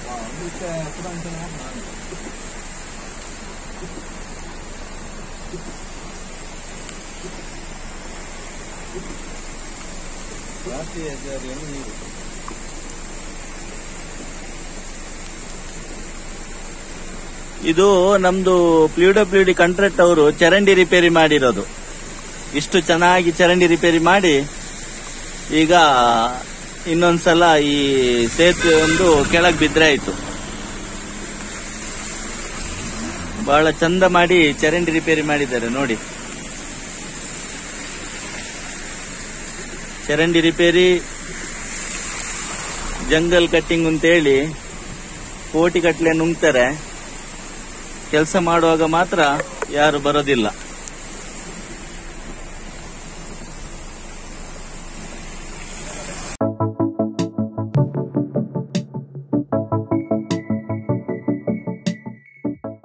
ಜಾಸ್ತಿ ಏನು ನೀರು ಇದು ನಮ್ದು ಪ್ಲೂ ಡಿ ಕಾಂಟ್ರಾಕ್ಟ್ ಅವರು ಚರಂಡಿ ರಿಪೇರಿ ಮಾಡಿರೋದು ಇಷ್ಟು ಚೆನ್ನಾಗಿ ಚರಂಡಿ ರಿಪೇರಿ ಮಾಡಿ ಈಗ ಇನ್ನೊಂದ್ಸಲ ಈ ಸೇತುವೆ ಒಂದು ಕೆಳಗ್ ಬಿದ್ರೆ ಆಯ್ತು ಬಹಳ ಚಂದ ಮಾಡಿ ಚರಂಡಿ ರಿಪೇರಿ ಮಾಡಿದ್ದಾರೆ ನೋಡಿ ಚರಂಡಿ ರಿಪೇರಿ ಜಂಗಲ್ ಕಟ್ಟಿಂಗ್ ಅಂತೇಳಿ ಕೋಟಿ ಕಟ್ಲೆ ನುಂಗ್ತಾರೆ ಕೆಲಸ ಮಾಡುವಾಗ ಮಾತ್ರ ಯಾರು ಬರೋದಿಲ್ಲ